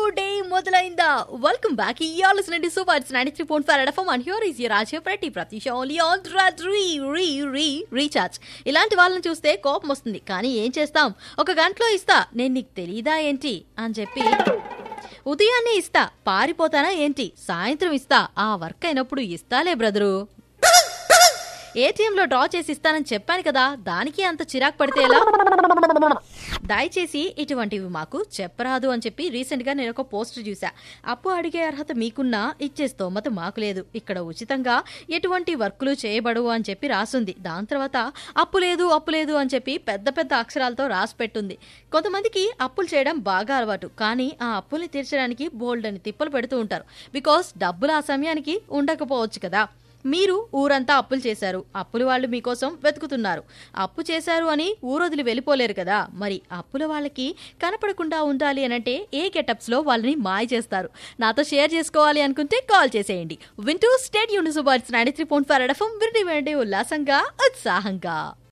day మొదలైందా welcome back you're listening to super hits 93.5 FM and here is your Rajeev ప్రతి ప్రతి show only on re re re recharge ఇలాంటి వాళ్ళని చూస్తే కోపం వస్తుంది కానీ ఏం చేస్తాం ఒక గంటలో ఇస్తా నేను నీకు తెలీదా ఏంటి అని చెప్పి ఉదయాన్నే ఇస్తా పారిపోతానా ఏంటి సాయంత్రం ఇస్తా ఆ వర్క్ అయినప్పుడు ఇస్తాలే బ్రదరు ఏటీఎంలో డ్రా చేసి ఇస్తానని చెప్పాను కదా దానికి అంత చిరాకు పడితే ఎలా దయచేసి ఇటువంటివి మాకు చెప్పరాదు అని చెప్పి రీసెంట్ గా నేను ఒక పోస్ట్ చూసా అప్పు అడిగే అర్హత మీకున్నా ఇచ్చే స్తోమత మాకు లేదు ఇక్కడ ఉచితంగా ఎటువంటి వర్కులు చేయబడవు అని చెప్పి రాసుంది దాని తర్వాత అప్పు లేదు అప్పు లేదు అని చెప్పి పెద్ద పెద్ద అక్షరాలతో రాసి పెట్టుంది కొంతమందికి అప్పులు చేయడం బాగా అలవాటు కానీ ఆ అప్పుల్ని తీర్చడానికి బోల్డ్ అని తిప్పలు పెడుతూ ఉంటారు బికాస్ డబ్బులు ఆ సమయానికి ఉండకపోవచ్చు కదా మీరు ఊరంతా అప్పులు చేశారు అప్పుల వాళ్ళు మీకోసం వెతుకుతున్నారు అప్పు చేశారు అని ఊరొదిలి వెళ్ళిపోలేరు కదా మరి అప్పుల వాళ్ళకి కనపడకుండా ఉండాలి అనంటే ఏ గెటప్స్ లో వాళ్ళని మాయ చేస్తారు నాతో షేర్ చేసుకోవాలి అనుకుంటే కాల్ చేసేయండి వింటూ స్టేట్ యూనిసుబర్స్ ninety three point five FM విరిడి వెండి ఉల్లాసంగా ఉత్సాహంగా